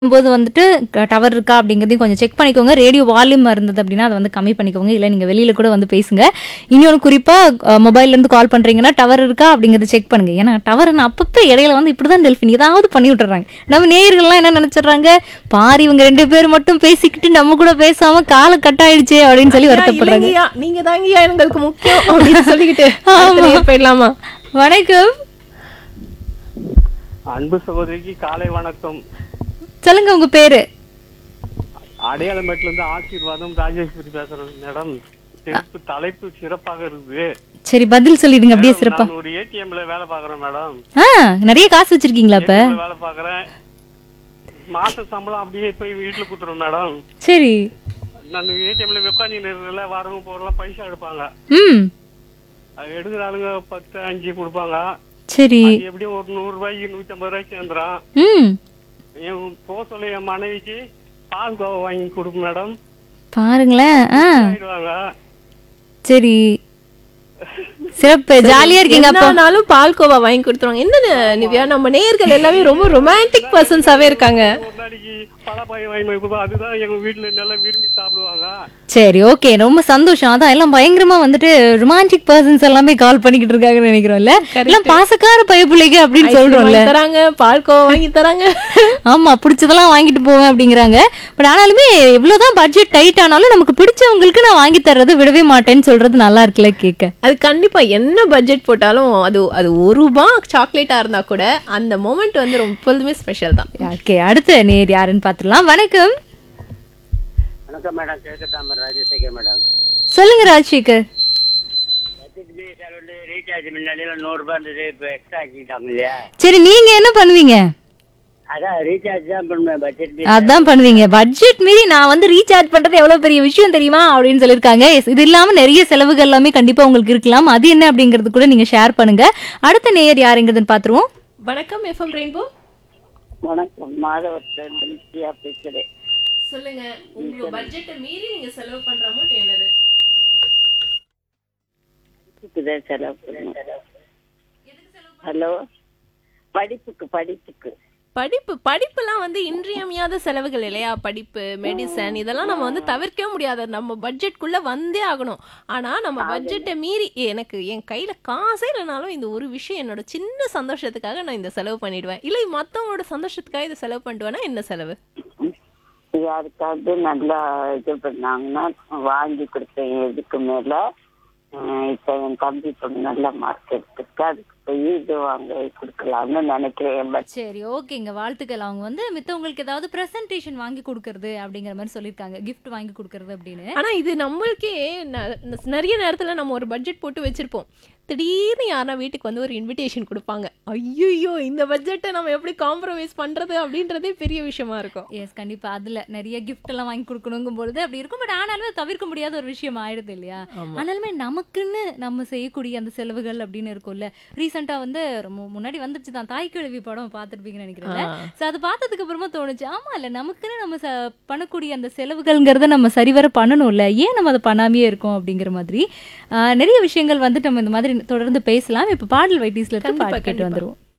போது வந்துட்டு டவர் இருக்கா அப்படிங்கிறதையும் கொஞ்சம் செக் பண்ணிக்கோங்க ரேடியோ வால்யூம் இருந்தது அப்படின்னா அதை வந்து கம்மி பண்ணிக்கோங்க இல்லை நீங்கள் வெளியில் கூட வந்து பேசுங்க இன்னொன்று குறிப்பாக மொபைல்லேருந்து கால் பண்ணுறீங்கன்னா டவர் இருக்கா அப்படிங்கிறத செக் பண்ணுங்க ஏன்னா டவர் அப்பப்போ இடையில வந்து இப்படி தான் டெல்ஃபின் ஏதாவது பண்ணி விட்டுறாங்க நம்ம நேயர்கள்லாம் என்ன நினச்சிடுறாங்க பாரு இவங்க ரெண்டு பேர் மட்டும் பேசிக்கிட்டு நம்ம கூட பேசாம காலை கட் ஆயிடுச்சு அப்படின்னு சொல்லி வருத்தப்படுறாங்க இல்லைங்கய்யா, நீங்க தாங்கய்யா எங்களுக்கு முக்கியம் அப்படின்னு சொல்லிக்கிட்டு அடுத்த நேரம் போயிடலாமா வணக்கம் அன்பு சகோதரிக்கு காலை வணக்கம் சொல்லுங்க உங்க பேரு அடையாளமேட்டுல இருந்து ஆசீர்வாதம் ராஜேஸ்வரி பேசுறேன் மேடம் சிறப்பு தலைப்பு சிறப்பாக இருக்குது சரி பதில் சொல்லிடுங்க அப்படியே சிறப்பா நான் ஒரு ஏடிஎம்ல வேலை பாக்குறேன் மேடம் ஆ நிறைய காசு வச்சிருக்கீங்களா இப்ப ATM ல வேலை பாக்குறேன் மாச சம்பளம் அப்படியே போய் வீட்டுல குடுத்துறோம் மேடம் சரி நான் ஏடிஎம்ல உட்காந்து நேரத்துல வரவங்க போறலாம் பைசா எடுப்பாங்க ம் அது எடுக்கிற ஆளுங்க பத்து அஞ்சு கொடுப்பாங்க சரி அது எப்படியும் ஒரு நூறு ரூபாய்க்கு நூத்தி ஐம்பது ரூபாய்க்கு சேர்ந்துடும் ம் என் போக சொல்ல என் மனைவிக்கு பால் கோவா வாங்கி கொடுக்கும் மேடம் பாருங்களேன் ஆ ஆயிடுவாங்க சரி சிறப்பு ஜாலியா இருக்கீங்க அப்போ என்னானாலும் பால்கோவா வாங்கி கொடுத்துருவாங்க என்ன நிவ்யா நம்ம நேயர்கள் எல்லாமே ரொம்ப ரொமான்டிக் பர்சன்ஸாவே இருக்காங்க ஒரு நாளைக்கு பழப்பாய் வாங்கி போய் கொடுப்போம் அதுதான் எங்க வீட்டுல நல்லா விரும்பி சாப்பிடுவாங்க சரி ஓகே ரொம்ப சந்தோஷம் அதான் எல்லாம் பயங்கரமா வந்துட்டு ரொமான்டிக் பர்சன்ஸ் எல்லாமே கால் பண்ணிக்கிட்டு இருக்காங்கன்னு நினைக்கிறோம்ல எல்லாம் பாசக்கார பையப்பிள்ளைங்க அப்படின்னு சொல்றோம்ல வாங்கி தராங்க பால்கோவா வாங்கி தராங்க ஆமா பிடிச்சதெல்லாம் வாங்கிட்டு போவேன் அப்படிங்கிறாங்க பட் ஆனாலுமே எவ்வளவுதான் பட்ஜெட் டைட் ஆனாலும் நமக்கு பிடிச்சவங்களுக்கு நான் வாங்கி தர்றது விடவே மாட்டேன்னு சொல்றது நல்லா இருக்குல்ல கேட்க அது கண்டிப்பா என்ன பட்ஜெட் போட்டாலும் அது அது ஒரு ரூபாய் சாக்லேட்டா இருந்தா கூட அந்த மொமெண்ட் வந்து ரொம்ப எப்பொழுதுமே ஸ்பெஷல் தான் ஓகே அடுத்த நேர் யாருன்னு பார்த்துடலாம் வணக்கம் வணக்கம் மேடம் கிழக்கு ராஜசேகர் மேடம் சொல்லுங்க ராஜசேகர் எஸ்எஸ்பி வந்து ரீசார்ஜ் முன்னாடியில் நூறுரூபா இருந்தது இப்போ எக்ஸ்ட்ரா ஆக்கிட்டாங்க இல்லையா சரி நீங்க என்ன பண்ணுவீங்க அதான் ரீசார்ஜ் தான் பண்ணுவேன் பட்ஜெட் பில் அதான் பண்ணுவீங்க பட்ஜெட் மீறி நான் வந்து ரீசார்ஜ் பண்றது எவ்வளவு பெரிய விஷயம் தெரியுமா அப்படின்னு சொல்லியிருக்காங்க Yes, இது இல்லாம நிறைய செலவுகள் எல்லாமே கண்டிப்பா உங்களுக்கு இருக்கலாம் அது என்ன அப்படிங்கறது கூட நீங்க ஷேர் பண்ணுங்க அடுத்த நேயர் யாருங்கிறதுன்னு பாத்துருவோம் வணக்கம் எஃப்எம் ரெயின்போ வணக்கம் மாதவத்தில் நித்யா பேசுகிறேன் சொல்லுங்க உங்க பட்ஜெட்டை மீறி நீங்க செலவு பண்ற அமௌண்ட் என்னது படிப்புக்கு தான் செலவு பண்ணுவேன் ஹலோ படிப்புக்கு படிப்புக்கு படிப்பு படிப்புலாம் வந்து இன்றியமையாத செலவுகள் இல்லையா படிப்பு மெடிசன் இதெல்லாம் நம்ம வந்து தவிர்க்கவே முடியாது நம்ம பட்ஜெட்குள்ள வந்தே ஆகணும் ஆனா நம்ம பட்ஜெட்டை மீறி எனக்கு என் கையில காசே இல்லைனாலும் இந்த ஒரு விஷயம் என்னோட சின்ன சந்தோஷத்துக்காக நான் இந்த செலவு பண்ணிடுவேன் இல்லை மத்தவங்களோட சந்தோஷத்துக்காக இதை செலவு பண்ணிடுவேன்னா என்ன செலவு யாருக்காவது நல்லா இது பண்ணாங்கன்னா வாங்கி கொடுத்தேன் இதுக்கு மேலே இப்போ என் தம்பி பொண்ணு நல்ல மார்க் எடுத்துருக்கு அதுக்கு போய் இது வாங்க கொடுக்கலாம்னு நினைக்கிறேன் பட் சரி ஓகேங்க வாழ்த்துக்கள் அவங்க வந்து மித்தவங்களுக்கு ஏதாவது பிரசன்டேஷன் வாங்கி கொடுக்கறது அப்படிங்கிற மாதிரி சொல்லியிருக்காங்க கிஃப்ட் வாங்கி கொடுக்கறது அப்படின்னு ஆனா இது நம்மளுக்கே ந- ந- நிறைய நேரத்துல நம்ம ஒரு பட்ஜெட் போட்டு வச்சிருப்போம் திடீர்னு யாரா வீட்டுக்கு வந்து ஒரு இன்விடேஷன் கொடுப்பாங்க ஐயோ இந்த பட்ஜெட்டை நம்ம எப்படி காம்ப்ரமைஸ் பண்றது அப்படின்றதே பெரிய விஷயமா இருக்கும் எஸ் கண்டிப்பா அதுல நிறைய கிஃப்ட் எல்லாம் வாங்கி கொடுக்கணுங்கும் பொழுது அப்படி இருக்கும் பட் ஆனாலுமே அது தவிர்க்க முடியாத ஒரு விஷயம் ஆயிடுது இல்லையா ஆனாலுமே நமக்குன்னு நம்ம செய்யக்கூடிய அந்த செலவுகள் அப்படின்னு இருக்கும்ல ரீசெண்டா வந்து ரொம்ப முன்னாடி வந்துச்சு தான் தாய் கிழவி படம் பார்த்துருப்பீங்கன்னு நினைக்கிறேன் ஸோ அது பார்த்ததுக்கு அப்புறமா தோணுச்சு ஆமா இல்ல நமக்குன்னு நம்ம ச- பண்ணக்கூடிய அந்த செலவுகள்ங்கிறத நம்ம சரிவர பண்ணணும்ல ஏன் நம்ம அதை பண்ணாமையே இருக்கோம் அப்படிங்கிற மாதிரி ஆஹ், நிறைய விஷயங்கள் வந்துட்டு நம்ம இந்த மாதிரி தொடர்ந்து பேசலாம் இப்ப பாடல் வைட்டீஸ்ல இருக்க கண்டிப்பா, பாட்டு கேட்டு கண்டிப்பா. வந்துருவோம்